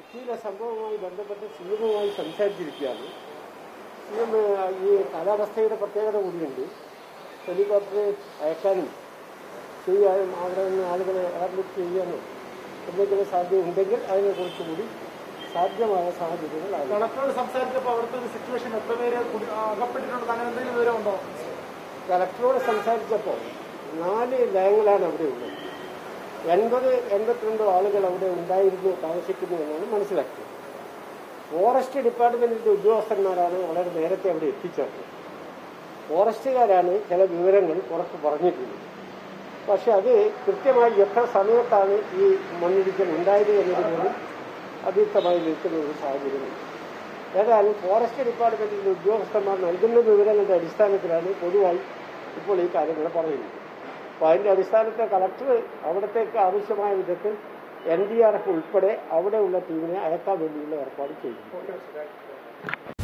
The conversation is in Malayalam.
കൊച്ചിയിലെ സംഭവവുമായി ബന്ധപ്പെട്ട് സി എമ്മുമായി സംസാരിച്ചിരിക്കുകയാണ് സി എം ഈ കാലാവസ്ഥയുടെ പ്രത്യേകത കൂടിയുണ്ട് ഹെലികോപ്റ്റർ അയക്കാനും ചെയ്യാനും അവിടെ നിന്ന് ആളുകളെ എയർലിഫ്റ്റ് ചെയ്യാനും എന്തെങ്കിലും സാധ്യത ഉണ്ടെങ്കിൽ അതിനെക്കുറിച്ച് കൂടി സാധ്യമായ സാഹചര്യങ്ങളാണ് കളക്ടറോട് സംസാരിച്ചപ്പോൾ അവിടുത്തെ ഒരു സിറ്റുവേഷൻ എത്ര പേര് കുടി- ആ, അകപ്പെട്ടിട്ടുണ്ട് അങ്ങനെ എന്തെങ്കിലും വിവരമുണ്ടോ കളക്ടറോട് സംസാരിച്ചപ്പോൾ നാല് ലയങ്ങളാണ് അവിടെ ഉള്ളത് എൺപത് എൺപത്തിരണ്ടോ ആളുകൾ അവിടെ ഉണ്ടായിരുന്നു താമസിക്കുന്നു എന്നാണ് മനസ്സിലാക്കിയത് ഫോറസ്റ്റ് ഡിപ്പാർട്ട്മെന്റിന്റെ ഉദ്യോഗസ്ഥന്മാരാണ് വളരെ നേരത്തെ അവിടെ എത്തിച്ചത് ഫോറസ്റ്റുകാരാണ് ചില വിവരങ്ങൾ പുറത്ത് പറഞ്ഞിട്ടുള്ളത് പക്ഷെ അത് കൃത്യമായി എത്ര സമയത്താണ് ഈ മണ്ണിടിക്കൽ ഉണ്ടായത് എന്നത് പോലും അവ്യക്തമായി നിൽക്കുന്ന ഒരു സാഹചര്യമുണ്ട് ഏതായാലും ഫോറസ്റ്റ് ഡിപ്പാർട്ട്മെന്റിന്റെ ഉദ്യോഗസ്ഥന്മാർ നൽകുന്ന വിവരങ്ങളുടെ അടിസ്ഥാനത്തിലാണ് പൊതുവായി ഇപ്പോൾ ഈ കാര്യങ്ങൾ പറയുന്നത് അപ്പോൾ അതിന്റെ അടിസ്ഥാനത്തിൽ കളക്ടർ അവിടത്തേക്ക് ആവശ്യമായ വിധത്തിൽ എൻ ഡി ആർ എഫ് ഉൾപ്പെടെ അവിടെയുള്ള ടീമിനെ അയക്കാൻ വേണ്ടിയുള്ള ഏർപ്പാട് ചെയ്തു